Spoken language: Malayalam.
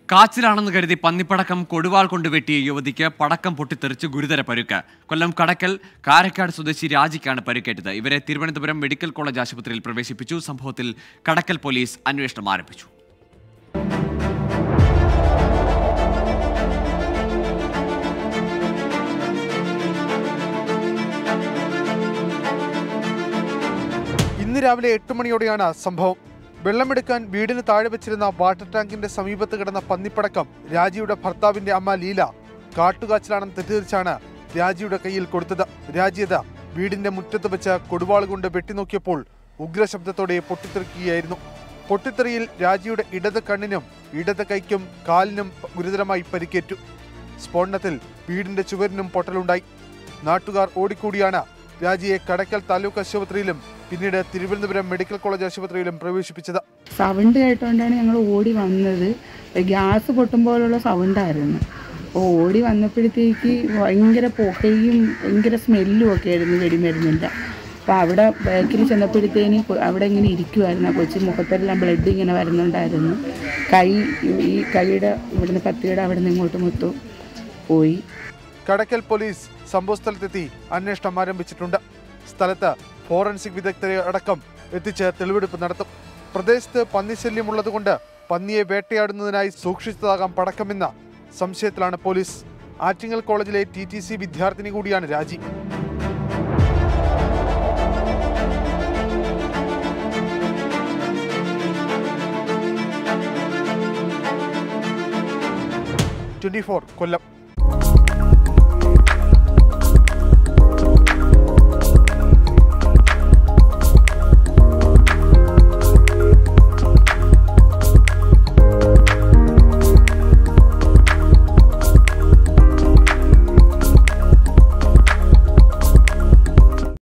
കാച്ചിലാണെന്ന് കരുതി പന്നിപ്പടക്കം കൊടുവാൾ കൊണ്ട് വെട്ടിയ യുവതിക്ക് പടക്കം പൊട്ടിത്തെറിച്ച് ഗുരുതര പരുക്ക് കൊല്ലം കടക്കൽ കാരക്കാട് സ്വദേശി രാജിക്കാണ് പരുക്കേറ്റത് ഇവരെ തിരുവനന്തപുരം മെഡിക്കൽ കോളേജ് ആശുപത്രിയിൽ പ്രവേശിപ്പിച്ചു സംഭവത്തിൽ കടക്കൽ പോലീസ് അന്വേഷണം ആരംഭിച്ചു ഇന്ന് രാവിലെ എട്ട് മണിയോടെയാണ് സംഭവം വെള്ളമെടുക്കാൻ വീടിന് താഴെ വെച്ചിരുന്ന വാട്ടർ ടാങ്കിന്റെ സമീപത്ത് കിടന്ന പന്നിപ്പടക്കം രാജിയുടെ ഭർത്താവിന്റെ അമ്മ ലീല കാട്ടുകാച്ചിലാണെന്ന് തെറ്റിദ്ധരിച്ചാണ് രാജിയുടെ കയ്യിൽ കൊടുത്തത് രാജിയത് വീടിന്റെ മുറ്റത്ത് വെച്ച് കൊടുവാൾ കൊണ്ട് വെട്ടിനോക്കിയപ്പോൾ ഉഗ്രശബ്ദത്തോടെ പൊട്ടിത്തെറിക്കുകയായിരുന്നു പൊട്ടിത്തെറിയിൽ രാജിയുടെ ഇടത് കണ്ണിനും ഇടത് കൈക്കും കാലിനും ഗുരുതരമായി പരിക്കേറ്റു സ്ഫോടനത്തിൽ വീടിന്റെ ചുവരിനും പൊട്ടലുണ്ടായി നാട്ടുകാർ ഓടിക്കൂടിയാണ് രാജിയെ കടക്കൽ താലൂക്ക് ആശുപത്രിയിലും പിന്നീട് തിരുവനന്തപുരം മെഡിക്കൽ കോളേജ് ആശുപത്രിയിലും പ്രവേശിപ്പിച്ചത് സൗണ്ട് കേട്ടോണ്ടാണ് ഞങ്ങൾ ഓടി വന്നത് ഗ്യാസ് പൊട്ടുമ്പോലുള്ള സൗണ്ടായിരുന്നു അപ്പോൾ ഓടി വന്നപ്പോഴത്തേക്ക് ഭയങ്കര പുകയും ഭയങ്കര സ്മെല്ലും ഒക്കെ ആയിരുന്നു വെടിമരുന്നിൻ്റെ അപ്പോൾ അവിടെ ബാക്കിൽ ചെന്നപ്പോഴത്തേന് കൊ- അവിടെ ഇങ്ങനെ ഇരിക്കുമായിരുന്നു ആ കൊച്ചു മുഖത്തെല്ലാം ബ്ലഡ് ഇങ്ങനെ വരുന്നുണ്ടായിരുന്നു കൈ ഈ കൈയുടെ ഇവിടുന്ന് കത്തിയുടെ അവിടെ നിന്ന് ഇങ്ങോട്ട് മൊത്തം പോയി കടക്കൽ പോലീസ് സംഭവസ്ഥലത്തെത്തി അന്വേഷണം ആരംഭിച്ചിട്ടുണ്ട് സ്ഥലത്ത് ഫോറൻസിക് വിദഗ്ധരെ അടക്കം എത്തിച്ച് തെളിവെടുപ്പ് നടത്തും പ്രദേശത്ത് പന്നിശല്യമുള്ളതുകൊണ്ട് പന്നിയെ വേട്ടയാടുന്നതിനായി സൂക്ഷിച്ചതാകാം പടക്കമെന്ന സംശയത്തിലാണ് പോലീസ് ആറ്റിങ്ങൽ കോളേജിലെ ടി ടി സി വിദ്യാർത്ഥിനി കൂടിയാണ് രാജി ട്വന്റി ഫോർ കൊല്ലം